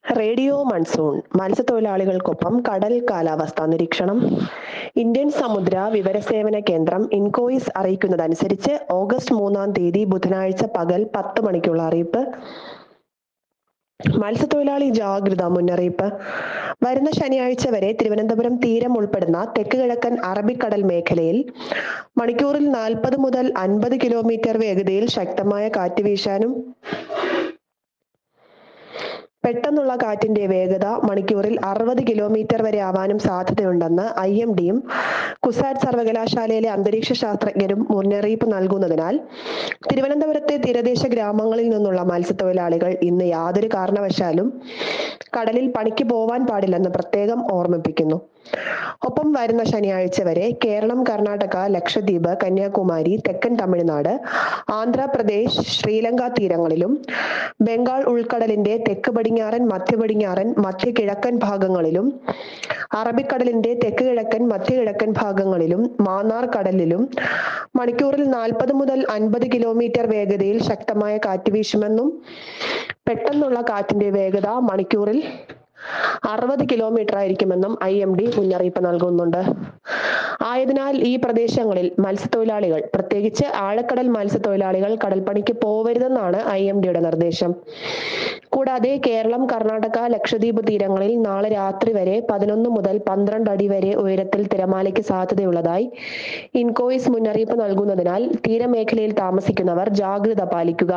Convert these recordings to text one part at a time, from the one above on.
radio monsoon മത്സ്യത്തൊഴിലാളികൾക്കൊപ്പം കടൽ കാലാവസ്ഥാ നിരീക്ഷണം ഇന്ത്യൻ സമുദ്ര വിവരസേവന കേന്ദ്രം ഇൻകോയിസ് അറിയിക്കുന്നതനുസരിച്ച് ഓഗസ്റ്റ് മൂന്നാം തീയതി ബുധനാഴ്ച പകൽ പത്ത് മണിക്കുള്ള അറിയിപ്പ് മത്സ്യത്തൊഴിലാളി ജാഗ്രത മുന്നറിയിപ്പ് വരുന്ന ശനിയാഴ്ച വരെ തിരുവനന്തപുരം തീരം ഉൾപ്പെടുന്ന തെക്ക് കിഴക്കൻ അറബിക്കടൽ മേഖലയിൽ മണിക്കൂറിൽ നാൽപ്പത് മുതൽ അൻപത് കിലോമീറ്റർ വേഗതയിൽ ശക്തമായ കാറ്റ് വീശാനും പെട്ടെന്നുള്ള കാറ്റിന്റെ വേഗത മണിക്കൂറിൽ അറുപത് കിലോമീറ്റർ വരെ ആവാനും സാധ്യതയുണ്ടെന്ന് ഐ എം ഡിയും കുസാറ്റ് സർവകലാശാലയിലെ അന്തരീക്ഷ ശാസ്ത്രജ്ഞരും മുന്നറിയിപ്പ് നൽകുന്നതിനാൽ തിരുവനന്തപുരത്തെ തീരദേശ ഗ്രാമങ്ങളിൽ നിന്നുള്ള മത്സ്യത്തൊഴിലാളികൾ ഇന്ന് യാതൊരു കാരണവശാലും കടലിൽ പണിക്ക് പോവാൻ പാടില്ലെന്ന് പ്രത്യേകം ഓർമ്മിപ്പിക്കുന്നു ഒപ്പം വരുന്ന ശനിയാഴ്ച വരെ കേരളം കർണാടക ലക്ഷദ്വീപ് കന്യാകുമാരി തെക്കൻ തമിഴ്നാട് ആന്ധ്രാപ്രദേശ് ശ്രീലങ്ക തീരങ്ങളിലും ബംഗാൾ ഉൾക്കടലിന്റെ തെക്ക് പടിഞ്ഞാറൻ മധ്യ പടിഞ്ഞാറൻ മധ്യ കിഴക്കൻ ഭാഗങ്ങളിലും അറബിക്കടലിന്റെ തെക്ക് കിഴക്കൻ മധ്യ കിഴക്കൻ ഭാഗങ്ങളിലും മാന്നാർ കടലിലും മണിക്കൂറിൽ നാൽപ്പത് മുതൽ അൻപത് കിലോമീറ്റർ വേഗതയിൽ ശക്തമായ കാറ്റ് വീശുമെന്നും പെട്ടെന്നുള്ള കാറ്റിന്റെ വേഗത മണിക്കൂറിൽ അറുപത് കിലോമീറ്റർ ആയിരിക്കുമെന്നും ഐ എം ഡി മുന്നറിയിപ്പ് നൽകുന്നുണ്ട് ആയതിനാൽ ഈ പ്രദേശങ്ങളിൽ മത്സ്യത്തൊഴിലാളികൾ പ്രത്യേകിച്ച് ആഴക്കടൽ മത്സ്യത്തൊഴിലാളികൾ കടൽപ്പണിക്ക് പോവരുതെന്നാണ് ഐ എം ഡിയുടെ നിർദ്ദേശം കൂടാതെ കേരളം കർണാടക ലക്ഷദ്വീപ് തീരങ്ങളിൽ നാളെ രാത്രി വരെ പതിനൊന്ന് മുതൽ പന്ത്രണ്ട് അടി വരെ ഉയരത്തിൽ തിരമാലയ്ക്ക് സാധ്യതയുള്ളതായി ഇൻകോയിസ് മുന്നറിയിപ്പ് നൽകുന്നതിനാൽ തീരമേഖലയിൽ താമസിക്കുന്നവർ ജാഗ്രത പാലിക്കുക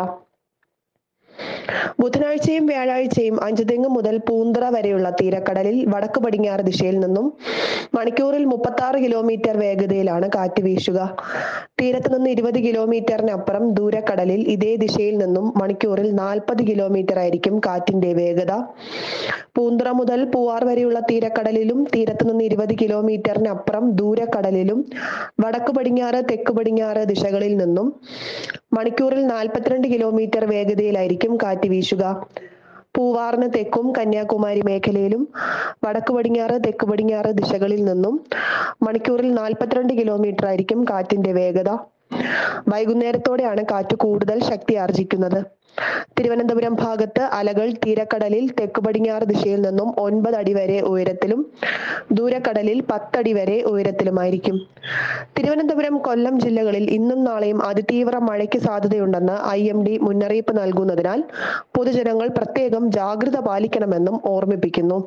ബുധനാഴ്ചയും വ്യാഴാഴ്ചയും അഞ്ചുതെങ്ങ് മുതൽ പൂന്തറ വരെയുള്ള തീരക്കടലിൽ വടക്ക് പടിഞ്ഞാറ് ദിശയിൽ നിന്നും മണിക്കൂറിൽ മുപ്പത്തി ആറ് കിലോമീറ്റർ വേഗതയിലാണ് കാറ്റ് വീശുക തീരത്ത് നിന്ന് ഇരുപത് കിലോമീറ്ററിനപ്പുറം ദൂരക്കടലിൽ ഇതേ ദിശയിൽ നിന്നും മണിക്കൂറിൽ നാൽപ്പത് കിലോമീറ്റർ ആയിരിക്കും കാറ്റിന്റെ വേഗത പൂന്തറ മുതൽ പൂവാർ വരെയുള്ള തീരക്കടലിലും തീരത്ത് നിന്ന് ഇരുപത് കിലോമീറ്ററിനപ്പുറം ദൂരക്കടലിലും വടക്ക് പടിഞ്ഞാറ് തെക്ക് പടിഞ്ഞാറ് ദിശകളിൽ നിന്നും മണിക്കൂറിൽ നാൽപ്പത്തിരണ്ട് കിലോമീറ്റർ വേഗതയിലായിരിക്കും കാറ്റ് വീശുക പൂവാറിന് തെക്കും കന്യാകുമാരി മേഖലയിലും വടക്ക് പടിഞ്ഞാറ് തെക്ക് പടിഞ്ഞാറ് ദിശകളിൽ നിന്നും മണിക്കൂറിൽ നാൽപ്പത്തിരണ്ട് കിലോമീറ്റർ ആയിരിക്കും കാറ്റിന്റെ വേഗത വൈകുന്നേരത്തോടെയാണ് കാറ്റ് കൂടുതൽ ശക്തി ആർജിക്കുന്നത് തിരുവനന്തപുരം ഭാഗത്ത് അലകൾ തീരക്കടലിൽ തെക്ക് പടിഞ്ഞാറ് ദിശയിൽ നിന്നും ഒൻപത് അടി വരെ ഉയരത്തിലും ദൂരക്കടലിൽ പത്തടി വരെ ഉയരത്തിലുമായിരിക്കും തിരുവനന്തപുരം കൊല്ലം ജില്ലകളിൽ ഇന്നും നാളെയും അതിതീവ്ര മഴയ്ക്ക് സാധ്യതയുണ്ടെന്ന് ഐ എം ഡി മുന്നറിയിപ്പ് നൽകുന്നതിനാൽ പൊതുജനങ്ങൾ പ്രത്യേകം ജാഗ്രത പാലിക്കണമെന്നും ഓർമ്മിപ്പിക്കുന്നു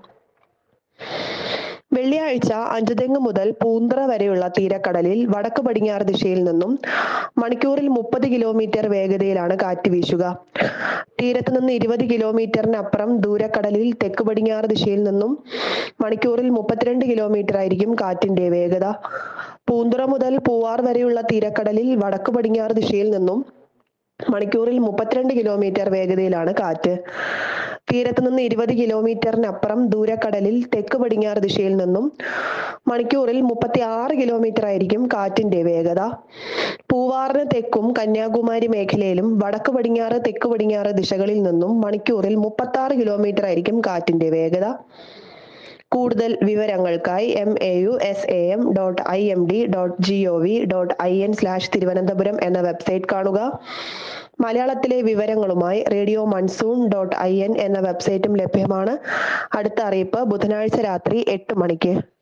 വെള്ളിയാഴ്ച അഞ്ചുതെങ്ങ് മുതൽ പൂന്തറ വരെയുള്ള തീരക്കടലിൽ വടക്ക് പടിഞ്ഞാറ് ദിശയിൽ നിന്നും മണിക്കൂറിൽ മുപ്പത് കിലോമീറ്റർ വേഗതയിലാണ് കാറ്റ് വീശുക തീരത്ത് നിന്ന് ഇരുപത് കിലോമീറ്ററിനപ്പുറം ദൂരക്കടലിൽ തെക്ക് പടിഞ്ഞാറ് ദിശയിൽ നിന്നും മണിക്കൂറിൽ മുപ്പത്തിരണ്ട് കിലോമീറ്റർ ആയിരിക്കും കാറ്റിന്റെ വേഗത പൂന്തുറ മുതൽ പൂവാർ വരെയുള്ള തീരക്കടലിൽ വടക്ക് പടിഞ്ഞാറ് ദിശയിൽ നിന്നും മണിക്കൂറിൽ മുപ്പത്തിരണ്ട് കിലോമീറ്റർ വേഗതയിലാണ് കാറ്റ് തീരത്ത് നിന്ന് ഇരുപത് കിലോമീറ്ററിനപ്പുറം ദൂരക്കടലിൽ തെക്ക് പടിഞ്ഞാറ് ദിശയിൽ നിന്നും മണിക്കൂറിൽ മുപ്പത്തി ആറ് കിലോമീറ്റർ ആയിരിക്കും കാറ്റിന്റെ വേഗത പൂവാറിന് തെക്കും കന്യാകുമാരി മേഖലയിലും വടക്ക് പടിഞ്ഞാറ് തെക്ക് പടിഞ്ഞാറ് ദിശകളിൽ നിന്നും മണിക്കൂറിൽ മുപ്പത്തി ആറ് കിലോമീറ്റർ ആയിരിക്കും കാറ്റിന്റെ വേഗത കൂടുതൽ വിവരങ്ങൾക്കായി M A U S A M dot I M D dot G O V dot I N slash Thiruvananthapuram എന്ന വെബ്സൈറ്റ് കാണുക മലയാളത്തിലെ വിവരങ്ങളുമായി radio monsoon dot I N എന്ന വെബ്സൈറ്റും ലഭ്യമാണ് അടുത്ത അറിയിപ്പ് ബുധനാഴ്ച രാത്രി എട്ട് മണിക്ക്